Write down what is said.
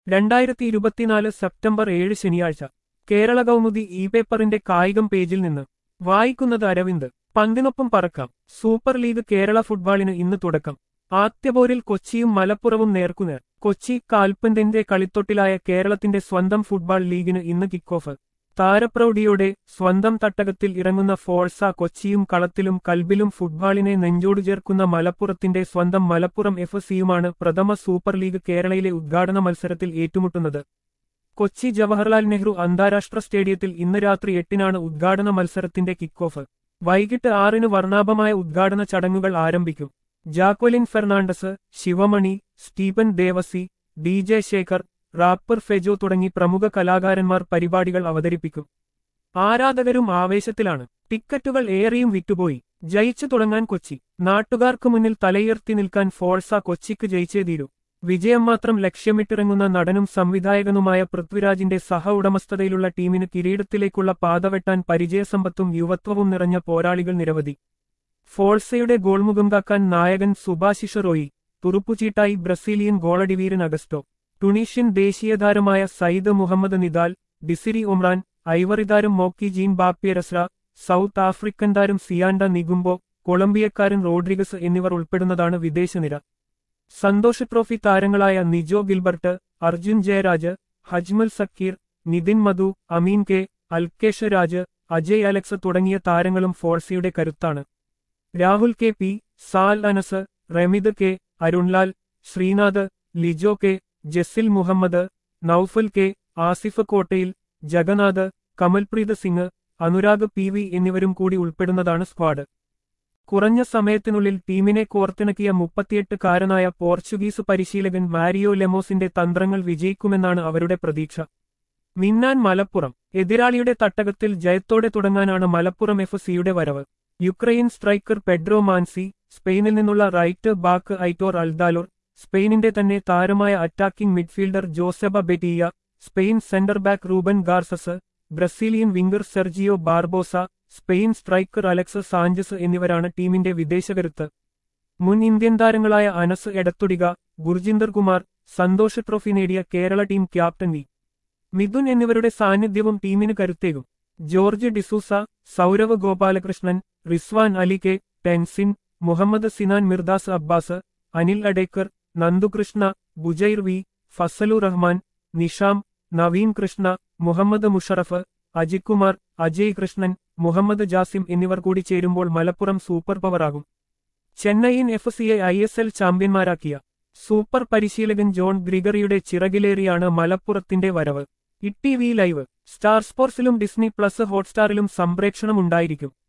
രണ്ടായിരത്തി ഇരുപത്തിനാല് സെപ്റ്റംബർ ഏഴ് ശനിയാഴ്ച കേരള കൗമുദി ഇ പേപ്പറിന്റെ കായികം പേജിൽ നിന്ന് വായിക്കുന്നത് അരവിന്ദ് പന്തിനൊപ്പം പറക്കാം സൂപ്പർ ലീഗ് കേരള ഫുട്ബോളിന് ഇന്ന് തുടക്കം ആദ്യപോരിൽ കൊച്ചിയും മലപ്പുറവും നേർക്കുനേർ കൊച്ചി കാൽപന്തിന്റെ കളിത്തൊട്ടിലായ കേരളത്തിന്റെ സ്വന്തം ഫുട്ബോൾ ലീഗിന് ഇന്ന് കിക്ക് ഓഫ് താരപ്രൗഢിയോടെ സ്വന്തം തട്ടകത്തിൽ ഇറങ്ങുന്ന ഫോഴ്സ കൊച്ചിയും കളത്തിലും കൽബിലും ഫുട്ബോളിനെ നെഞ്ചോടു ചേർക്കുന്ന മലപ്പുറത്തിന്റെ സ്വന്തം മലപ്പുറം എഫ് സിയുമാണ് പ്രഥമ സൂപ്പർ ലീഗ് കേരളയിലെ ഉദ്ഘാടന മത്സരത്തിൽ ഏറ്റുമുട്ടുന്നത് കൊച്ചി ജവഹർലാൽ നെഹ്റു അന്താരാഷ്ട്ര സ്റ്റേഡിയത്തിൽ ഇന്ന് രാത്രി എട്ടിനാണ് ഉദ്ഘാടന മത്സരത്തിന്റെ കിക്ക് ഓഫ് വൈകിട്ട് ആറിന് വർണ്ണാഭമായ ഉദ്ഘാടന ചടങ്ങുകൾ ആരംഭിക്കും Jacqueline Fernandez Sivamani Stephen Devassy D J Sekhar rapper Fejo തുടങ്ങി പ്രമുഖ കലാകാരന്മാർ പരിപാടികൾ അവതരിപ്പിക്കും ആരാധകരും ആവേശത്തിലാണ് ടിക്കറ്റുകൾ ഏറെയും വിറ്റുപോയി ജയിച്ചു തുടങ്ങാൻ കൊച്ചി നാട്ടുകാർക്ക് മുന്നിൽ തലയുയർത്തി നിൽക്കാൻ ഫോഴ്സ കൊച്ചിക്ക് ജയിച്ചേ തീരൂ വിജയം മാത്രം ലക്ഷ്യമിട്ടിറങ്ങുന്ന നടനും സംവിധായകനുമായ പൃഥ്വിരാജിന്റെ സഹ ഉടമസ്ഥതയിലുള്ള ടീമിന് കിരീടത്തിലേക്കുള്ള പാതവെട്ടാൻ പരിചയസമ്പത്തും യുവത്വവും നിറഞ്ഞ പോരാളികൾ നിരവധി ഫോൾസയുടെ ഗോൾമുഖം കാക്കാൻ നായകൻ സുഭാശിഷ റോയി തുറുപ്പുചീട്ടായി ബ്രസീലിയൻ ഗോളടിവീരൻ അഗസ്റ്റോ ടുണീഷ്യൻ ദേശീയതാരമായ സയ്യിദ് മുഹമ്മദ് നിദാൽ ഡിസിരി ഒമ്രാൻ ഐവറി താരം മോക്കി ജീൻ ബാപ്പിയരസ്ര സൗത്ത് ആഫ്രിക്കൻ താരം സിയാൻഡ നിഗുംബോ കൊളംബിയക്കാരൻ റോഡ്രിഗസ് എന്നിവർ ഉൾപ്പെടുന്നതാണ് വിദേശനിര സന്തോഷ് ട്രോഫി താരങ്ങളായ നിജോ ഗിൽബർട്ട് അർജുൻ ജയരാജ് ഹജ്മൽ സക്കീർ നിതിൻ മധു അമീൻ കെ അൽക്കേഷ രാജ് അജയ് അലക്സ് തുടങ്ങിയ താരങ്ങളും ഫോഴ്സയുടെ കരുത്താണ് Rahul K P Sal Anas Ramid K Arunlal Sreenath Lijo K Jasil Muhammad Naufal K Asif Kottayil Jagannath Kamalpreet Singh Anurag P V എന്നിവരും കൂടി ഉൾപ്പെടുന്നതാണ് സ്ക്വാഡ് കുറഞ്ഞ സമയത്തിനുള്ളിൽ ടീമിനെ കോർത്തിണക്കിയ മുപ്പത്തിയെട്ടുകാരനായ പോർച്ചുഗീസ് പരിശീലകൻ മാരിയോ ലെമോസിന്റെ തന്ത്രങ്ങൾ വിജയിക്കുമെന്നാണ് അവരുടെ പ്രതീക്ഷ മിന്നാൻ മലപ്പുറം എതിരാളിയുടെ തട്ടകത്തിൽ ജയത്തോടെ തുടങ്ങാനാണ് മലപ്പുറം എഫ് സിയുടെ വരവ് യുക്രൈൻ സ്ട്രൈക്കർ പെഡ്രോ മാൻസി സ്പെയിനിൽ നിന്നുള്ള റൈറ്റ് ബാക്ക് ഐറ്റോർ അൽദാലോർ സ്പെയിനിന്റെ തന്നെ താരമായ attacking midfielder Joseba Beitia Spain centre back Ruben Garces Brazilian winger Sergio Barbosa Spain striker Alex Sanchez എന്നിവരാണ് ടീമിന്റെ വിദേശകരുത്ത് മുൻ ഇന്ത്യൻ താരങ്ങളായ അനസ് എടത്തുടിക ഗുർജിന്ദർ കുമാർ സന്തോഷ് ട്രോഫി നേടിയ Kerala team captain V Mithun എന്നിവരുടെ സാന്നിധ്യവും ടീമിന് കരുത്തേകും ജോർജ് ഡിസൂസ സൗരവ് ഗോപാലകൃഷ്ണൻ റിസ്വാൻ അലി കെ ടെൻസിൻ മുഹമ്മദ് സിനാൻ മിർദാസ് അബ്ബാസ് അനിൽ അഡേക്കർ നന്ദുകൃഷ്ണ ബുജൈർ വി ഫസലു റഹ്മാൻ നിഷാം നവീൻ കൃഷ്ണ മുഹമ്മദ് മുഷറഫ് അജിത്കുമാർ അജയ് കൃഷ്ണൻ മുഹമ്മദ് ജാസിം എന്നിവർ കൂടി ചേരുമ്പോൾ മലപ്പുറം സൂപ്പർ പവറാകും ചെന്നൈയിൻ എഫ് സിയെ ഐ എസ് എൽ ചാമ്പ്യന്മാരാക്കിയ സൂപ്പർ പരിശീലകൻ ജോൺ ഗ്രിഗറിയുടെ ചിറകിലേറിയാണ് മലപ്പുറത്തിന്റെ വരവ് E T V live star സ്പോർട്സിലും ഡിസ്നി പ്ലസ് ഹോട്ട്സ്റ്റാറിലും സംപ്രേക്ഷണം ഉണ്ടായിരിക്കും